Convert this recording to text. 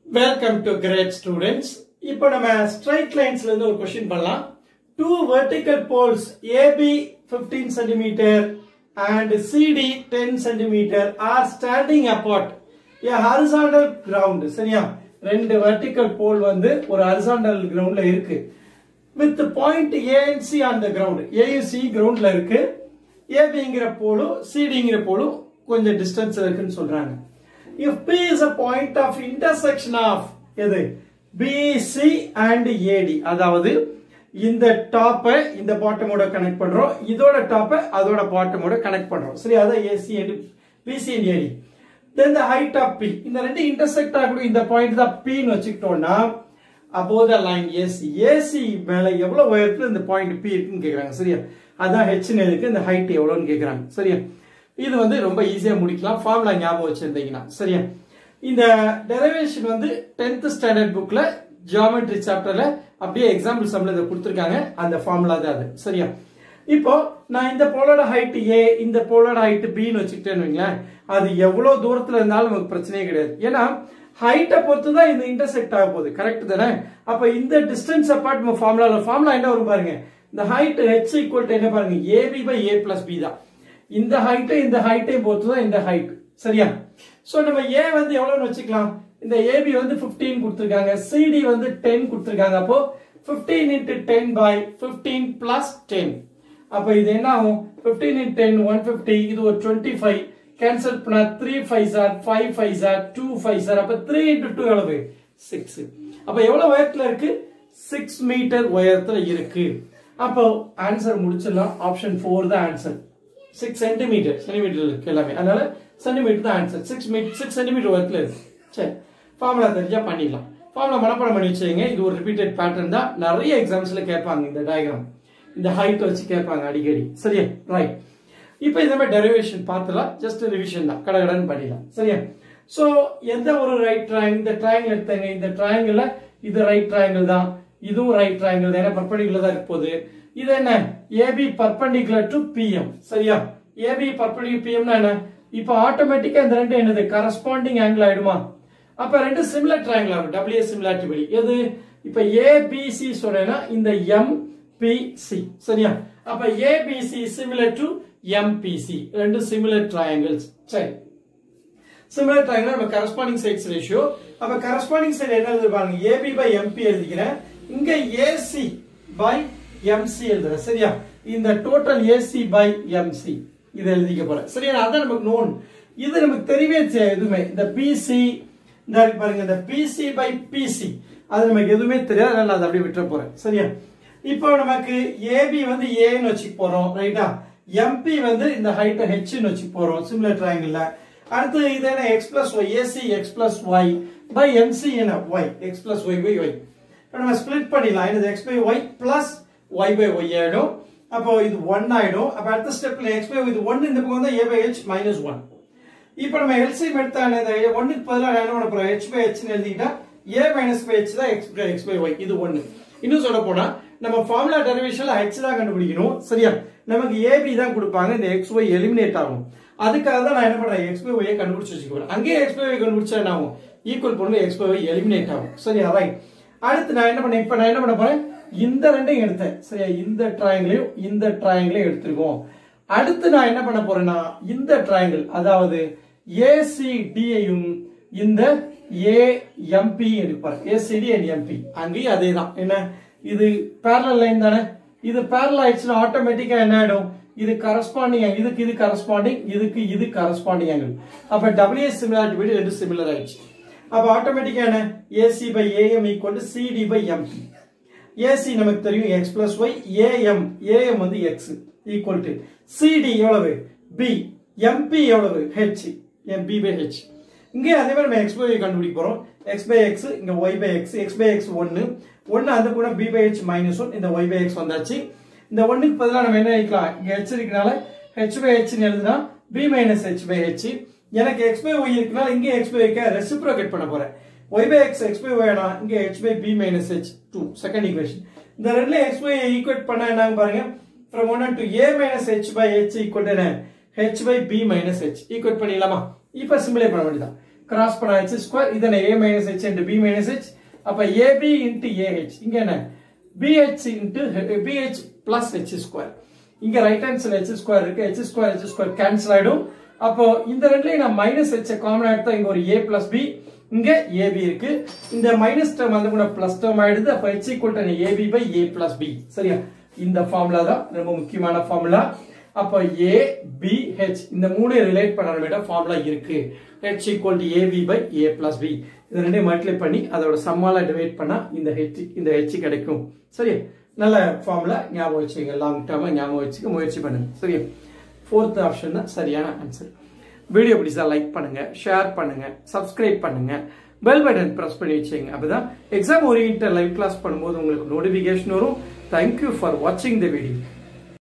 welcome to great students இப்போ நம்ம straight லைன்ஸ்ல இருந்து ஒரு கொஸ்டின் பண்ணலாம் two vertical poles AB 15 centimetre and CD 10 centimetre are standing apart a horizontal ground சரியா ரெண்டு வெர்டிக்கல் போல் வந்து ஒரு ஹரிசாண்டல் கிரவுண்ட்ல இருக்கு with point A and C on the ground ஏயுசி கிரவுண்ட்ல இருக்கு ஏபிங்கிற போலும் சிடிங்கிற போலும் கொஞ்சம் டிஸ்டன்ஸ் இருக்குன்னு சொல்றாங்க if P is a point of intersection of எது பிசி அண்ட் ஏடி அதாவது இந்த டாப்பை இந்த பாட்டமோட கனெக்ட் பண்றோம் இதோட டாப்பை அதோட பாட்டமோட கனெக்ட் பண்றோம் சரி அதான் AC and BC and AD then the height of P இந்த ரெண்டு இன்டர்செக்ட் ஆகக்கூடிய இந்த பாயிண்ட் தான் பின்னு வச்சுக்கிட்டோம்னா அப்போ த லைன் ஏசி ஏசி மேல எவ்வளவு உயரத்துல இந்த பாயிண்ட் பி இருக்குன்னு கேக்குறாங்க சரியா அதான் ஹெச்னு இருக்கு இந்த ஹைட் எவ்வளவுன்னு கேக்குறாங்க சரியா இது வந்து ரொம்ப ஈஸியா முடிக்கலாம் ஃபார்முலா ஞாபகம் வச்சிருந்தீங்கன்னா சரியா இந்த டெரிவேஷன் வந்து டென்த் ஸ்டாண்டர்ட் புக்ல ஜியாமெட்ரி சாப்டர்ல அப்படியே எக்ஸாம்பிள் சம்ல இதை கொடுத்துருக்காங்க அந்த ஃபார்முலா தான் அது சரியா இப்போ நான் இந்த போலோட ஹைட் ஏ இந்த போலோட ஹைட் பின்னு வச்சுக்கிட்டேன்னு வைங்களேன் அது எவ்வளவு தூரத்துல இருந்தாலும் நமக்கு பிரச்சனையே கிடையாது ஏன்னா ஹைட்டை பொறுத்து தான் இந்த இன்டர்செக்ட் ஆக போகுது கரெக்ட் தானே அப்ப இந்த டிஸ்டன்ஸ் அப்பார்ட் நம்ம ஃபார்முலா ஃபார்முலா என்ன வரும் பாருங்க இந்த ஹைட் ஹெச் ஈக்குவல் என்ன பாருங்க AB by A plus B தான் இந்த ஹைட்டை இந்த ஹைட்டையும் பொறுத்து தான் இந்த ஹைட் சரியா சோ நம்ம ஏ வந்து எவ்வளவுன்னு வச்சுக்கலாம் இந்த ஏபி வந்து 15 கொடுத்துருக்காங்க சிடி வந்து 10 கொடுத்துருக்காங்க அப்போ 15 into ten by fifteen plus ten அப்ப இது என்ன ஆகும் 15 இன்ட் டென் ஒன் ஃபிஃப்டி இது ஒரு டுவெண்ட்டி ஃபைவ் கேன்சல் பண்ணா three five sir five five sir two five sir அப்ப த்ரீ இன்ட்டு டூ எவ்வளவு சிக்ஸ் அப்ப எவ்வளவு உயரத்துல இருக்கு சிக்ஸ் மீட்டர் உயரத்துல இருக்கு அப்போ ஆன்சர் முடிச்சிடலாம் ஆப்ஷன் ஃபோர் தான் ஆன்சர் சிக்ஸ் சென்டிமீட்டர் சென்டிமீட்டர் இருக்கு எல்லாமே அதனால சென்டிமீட்டர் தான் ஆன்சர் சிக்ஸ் மீட் சிக்ஸ் சென்டிமீட்டர் ஒர்க்ல இருக்கு சரி ஃபார்முலா தெரிஞ்சா பண்ணிடலாம் ஃபார்முலா மனப்பாடம் பண்ணி வச்சுங்க இது ஒரு ரிப்பீட்டட் பேட்டர்ன் தான் நிறைய எக்ஸாம்ஸ்ல கேட்பாங்க இந்த டயக்ராம் இந்த ஹைட் வச்சு கேட்பாங்க அடிக்கடி சரியா ரைட் இப்போ இந்த மாதிரி டெரிவேஷன் பார்த்துலாம் ஜஸ்ட் ரிவிஷன் தான் கடகடன்னு பண்ணிடலாம் சரியா சோ எந்த ஒரு ரைட் ட்ரையாங்கிள் இந்த ட்ரையாங்கிள் எடுத்தங்க இந்த ட்ரையாங்கிள் இது ரைட் ட்ரையாங்கிள் தான் இதுவும் ரைட் ட்ரையாங்கிள் தான் ஏன்னா பர்பண்டிகுலர் தான் இருக்க போகுது இது என்ன ஏபி பர்பண்டிகுலர் டு பிஎம் சரியா ஏபி பர்பண்டிகுலர் பிஎம்னா என்ன இப்போ ஆட்டோமேட்டிக்கா இந்த ரெண்டு என்னது கரஸ்பாண்டிங் ஆங்கிள் ஆயிடுமா அப்ப ரெண்டு சிமிலர் ட்ரையாங்கிள் ஆகும் டபிள்யூ சிமிலாரிட்டி படி எது இப்ப ஏபிசி சொன்னேன்னா இந்த எம் பிசி சரியா அப்ப ஏபிசி சிமிலர் டு எம்பிசி ரெண்டு சிமிலர் ட்ரையாங்கிள்ஸ் சரி சிமிலர் ட்ரையாங்கிள் நம்ம கரஸ்பாண்டிங் சைட்ஸ் ரேஷியோ அப்ப கரஸ்பாண்டிங் சைடு என்ன எழுது பாருங்க ஏபி பை எம்பி எழுதிக்கிறேன் இங்க ஏசி பை எம்சி எழுதுறேன் சரியா இந்த டோட்டல் ஏசி பை எம்சி இதை எழுதிக்க போறேன் சரியா அதான் நமக்கு நோன் இது நமக்கு தெரியவே செய்யாது எதுவுமே இந்த பிசி இந்த இருக்கு பாருங்க இந்த பிசி பை பிசி அது நமக்கு எதுவுமே தெரியாது அதனால நான் அதை அப்படியே விட்டுற போறேன் சரியா இப்போ நமக்கு ஏபி வந்து ஏன்னு வச்சுக்க போறோம் ரைட்டா எம்பி வந்து இந்த ஹைட் ஹெச்னு வச்சுக்க போறோம் சிமிலர் ட்ரையாங்கிள் அடுத்து இது என்ன X plus Y AC X plus Y by MC என்ன Y X plus Y by Y இப்போ நம்ம ஸ்பிளிட் பண்ணிடலாம் இது X by Y plus Y by Y ஆயிடும் அப்போ இது ஒன் ஆயிடும் அப்ப அடுத்த ஸ்டெப்ல எக்ஸ் பை இது ஒன் இந்த பக்கம் தான் A by H minus one இப்போ நம்ம எல்சிஎம் எடுத்தா இந்த ஒன்னுக்கு பதிலாக என்ன பண்ண போறோம் ஹெச் பை ஹெச்னு எழுதிட்டா ஏ மைனஸ் பை ஹெச் தான் X by X by Y இது ஒன்னு இன்னும் சொல்ல போனா நம்ம ஃபார்முலா டெரிவேஷன்ல ஹெச் தான் கண்டுபிடிக்கணும் சரியா நமக்கு ஏபி தான் கொடுப்பாங்க இந்த எக்ஸ் ஒய் எலிமினேட் ஆகும் அதுக்காக தான் நான் என்ன பண்றேன் எக்ஸ் பை ஒய் கண்டுபிடிச்சு வச்சுக்கிறேன் அங்கேயே எக்ஸ் பை ஒய் கண்டுபிடிச்சா என்ன ஆகும் ஈக்குவல் பண்ணும்போது எக்ஸ் பை ஒய் எலிமினேட் ஆகும் சரியா ரைட் அடுத்து நான் என்ன பண்ணேன் இப்போ நான் என்ன பண்ண போறேன் இந்த ரெண்டையும் எடுத்தேன் சரியா இந்த ட்ரையாங்கிளையும் இந்த ட்ரையாங்கிளையும் எடுத்துருக்கோம் அடுத்து நான் என்ன பண்ண போறேன்னா இந்த ட்ரையாங்கிள் அதாவது ஏசிடியையும் இந்த ஏஎம்பி எடுப்பாரு ஏசிடி அண்ட் எம்பி அங்கேயும் அதே தான் என்ன இது பேரலல் லைன் தானே இது பேரல் ஆயிடுச்சுன்னா ஆட்டோமேட்டிக்கா என்ன ஆயிடும் இது கரஸ்பாண்டிங் இதுக்கு இது கரஸ்பாண்டிங் இதுக்கு இது கரஸ்பாண்டிங் ஆங்கிள் அப்ப டபிள்யூ சிமிலாரிட்டி படி ரெண்டு சிமிலர் ஆயிடுச்சு அப்ப ஆட்டோமேட்டிக்கா என்ன AC by AM equal to CD by MB AC நமக்கு தெரியும் X plus Y AM AM வந்து எக்ஸ் ஈக்குவல் டு சிடி எவ்வளவு பி எம்பி எவ்வளவு H M P by H இங்கே அதே மாதிரி நம்ம எக்ஸ் பை கண்டுபிடிக்க போறோம் எக்ஸ் பை எக்ஸ் இங்க Y by X X by X ஒன்னு ஒன்னு அந்த கூட P by H minus one இந்த ஒய் பை எக்ஸ் வந்தாச்சு இந்த ஒன்னுக்கு பதிலாக நம்ம என்ன எழுதிக்கலாம் இங்க ஹெச் இருக்கனால ஹெச் பை ஹெச்னு எழுதுனா P minus H by H எனக்கு எக்ஸ் பை ஒய் இருக்கனால இங்கே எக்ஸ் பை ஒய்க்க ரெசிப்ரோகேட் பண்ண போறேன் Y by X X by ஒய்னா இங்க H by P minus H to second equation இந்த ரெண்டுல எக்ஸ் பை ஈக்குவேட் பண்ண என்னங்க பாருங்க from one to A minus H by H equal என்ன H by P minus H equate பண்ணிடலாமா இப்ப சிம்பிளை பண்ண வேண்டியதான் கிராஸ் பண்ண ஹெச் ஸ்கொயர் இதனை A minus H into P minus H அப்ப ஏபி இன்டு ஏஹெச் இங்க என்ன PH into PH plus H square இங்க right hand side H square இருக்கு H square H square cancel ஆயிடும் அப்போ இந்த ரெண்டுலயும் நான் மைனஸ் ஹெச் காமன் எடுத்தா இங்க ஒரு ஏ பிளஸ் பி இங்க ஏபி இருக்கு இந்த மைனஸ் டேர்ம் வந்து கூட பிளஸ் டேர்ம் ஆயிடுது அப்ப H equal to AB by A plus B சரியா இந்த ஃபார்முலா தான் ரொம்ப முக்கியமான ஃபார்முலா அப்ப ஏ பி ஹெச் இந்த மூணு ரிலேட் பண்ண வேண்டிய ஃபார்முலா இருக்கு H equal to AB by A plus B இது ரெண்டையும் மல்டிப்ளை பண்ணி அதோட சம்மால டிவைட் பண்ணா இந்த ஹெச் இந்த ஹெச் கிடைக்கும் சரியா நல்ல ஃபார்முலா ஞாபகம் வச்சுங்க லாங் டேர்மா ஞாபகம் வச்சுக்க முயற்சி பண்ணுங்க சரியா ஃபோர்த் ஆப்ஷன் தான் சரியான ஆன்சர் வீடியோ பிடிச்சா லைக் பண்ணுங்க ஷேர் பண்ணுங்க சப்ஸ்கிரைப் பண்ணுங்க பெல் பட்டன் பிரஸ் பண்ணி வச்சுங்க அப்பதான் எக்ஸாம் ஓரியன்ட் லைவ் கிளாஸ் பண்ணும்போது உங்களுக்கு நோட்டிபிகேஷன் வரும் தேங்க்யூ ஃபார் வாட்சிங் த வீடியோ